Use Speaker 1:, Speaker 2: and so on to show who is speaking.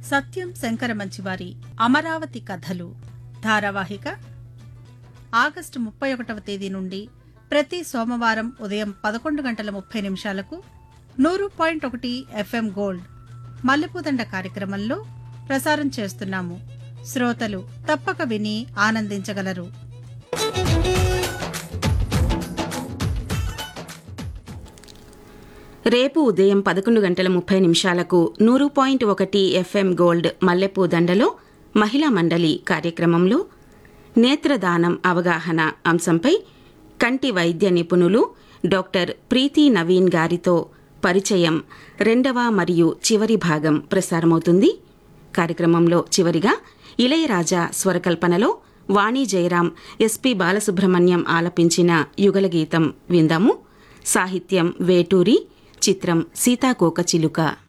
Speaker 1: సత్యం శంకర మంచివారి అమరావతి కథలు ధారావాహిక ఆగస్టు ముప్పై ఒకటవ తేదీ నుండి ప్రతి సోమవారం ఉదయం పదకొండు గంటల ముప్పై నిమిషాలకు నూరు పాయింట్ ఒకటి ఎఫ్ఎం గోల్డ్ మల్లెపూదండ కార్యక్రమంలో ప్రసారం చేస్తున్నాము శ్రోతలు తప్పక విని ఆనందించగలరు
Speaker 2: రేపు ఉదయం పదకొండు గంటల ముప్పై నిమిషాలకు నూరు పాయింట్ ఒకటి ఎఫ్ఎం గోల్డ్ మల్లెపూ దండలో మహిళా మండలి కార్యక్రమంలో నేత్రదానం అవగాహన అంశంపై కంటి వైద్య నిపుణులు డాక్టర్ ప్రీతి నవీన్ గారితో పరిచయం రెండవ మరియు చివరి భాగం ప్రసారమవుతుంది కార్యక్రమంలో చివరిగా ఇళయరాజా స్వరకల్పనలో వాణి జయరాం ఎస్పి బాలసుబ్రహ్మణ్యం ఆలపించిన యుగలగీతం విందాము సాహిత్యం వేటూరి చిత్రం సీతాకోక చిలుక